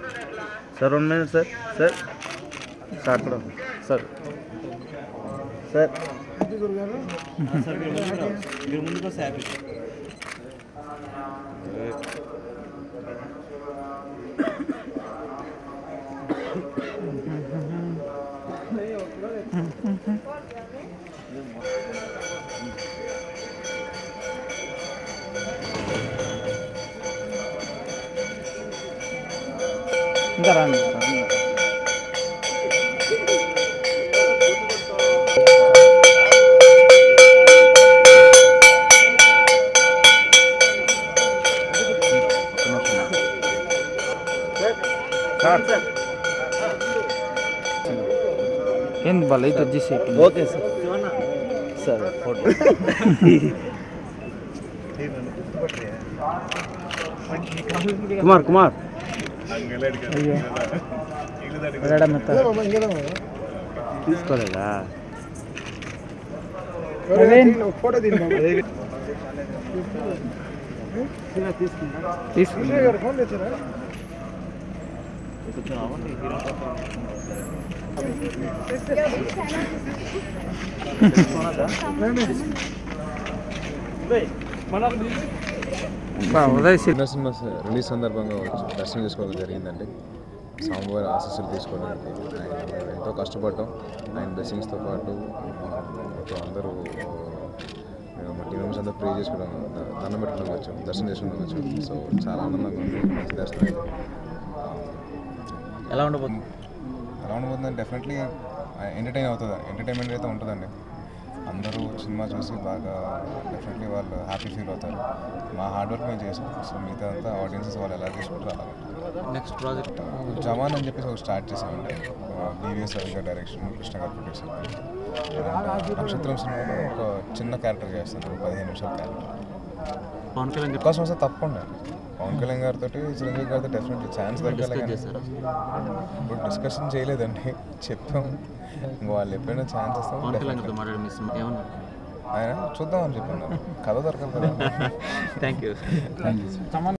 Sir one minute sir sir sir అక్కడ sir sir మీరు ముందుకు వస్తే హ్యాపీ ఇంకా రండి సార్ ఏంది వాళ్ళు అయితే వచ్చేసి okay sir sir photo Kumar Kumar అయ్యో వెళ్ళడం ఎత్త. తీసుకోలేదా ఫోటో తీసుకున్నా ఫోన్ తెచ్చారా ఉదయ్ చిన్న సినిమా స- రిలీజ్ సందర్భంగా వచ్చి దర్శనం చేసుకోవడం జరిగిందండి స్వామివారి ఆశీస్సులు తీసుకోవడానికి ఆయన ఎంతో కష్టపడ్డాం ఆయన బ్లెస్సింగ్స్తో పాటు మొత్తం అందరూ మేము మా టీం మెంబర్స్ అందరూ ప్రే చేసుకోవడం ద- దండం పెట్టుకోవడం వచ్చాం దర్శనం చేసుకోవడం వచ్చాం సో చాలా ఆనందంగా ఉంది మంచి దర్శనం అయింది. ఎలా ఉండబోతుంది ఎలా ఉండబోతుందంటే డెఫినెట్లీ ఎంటర్టైన్ అవుతుంది ఎంటర్టైన్మెంట్ అయితే ఉంటుందండి అందరూ సినిమా చూసి బాగా డెఫినెట్లీ వాళ్ళు హ్యాపీ ఫీల్ అవుతారు మా హార్డ్ వర్క్ మేము చేసాం సో మిగతా అంతా ఆడియన్సెస్ వాళ్ళు ఎలా తీసుకుంటారో అలా ఉంటుంది. నెక్స్ట్ ప్రాజెక్ట్ జవాన్ అని చెప్పేసి ఒక స్టార్ట్ చేసామండి బీవీఎస్ రవి గారి డైరెక్షన్ కృష్ణ గారు ప్రొడ్యూసర్ నక్షత్రం సినిమాలో ఒక చిన్న క్యారెక్టర్ చేస్తాను ఒక పదిహేను నిమిషాల క్యారెక్టర్ పవన్ కళ్యాణ్ అవకాశం వస్తే తప్పకుండా పవన్ కళ్యాణ్ గారితో చిరంజీవి గారితో డెఫినెట్లీ ఛాన్స్ దొరకాలి కానీ చేశారా ఇప్పుడు డిస్కషన్ చేయలేదండి చెప్పాం ఇంకా వాళ్ళు ఎప్పుడైనా ఛాన్స్ పవన్ ఇస్తాం కళ్యాణ్ గారితో మాట్లాడి మిస్ ఏమన్నా ఆయన చూద్దాం అని చెప్పాను కథ దొరకదు కదా థ్యాంక్ యూ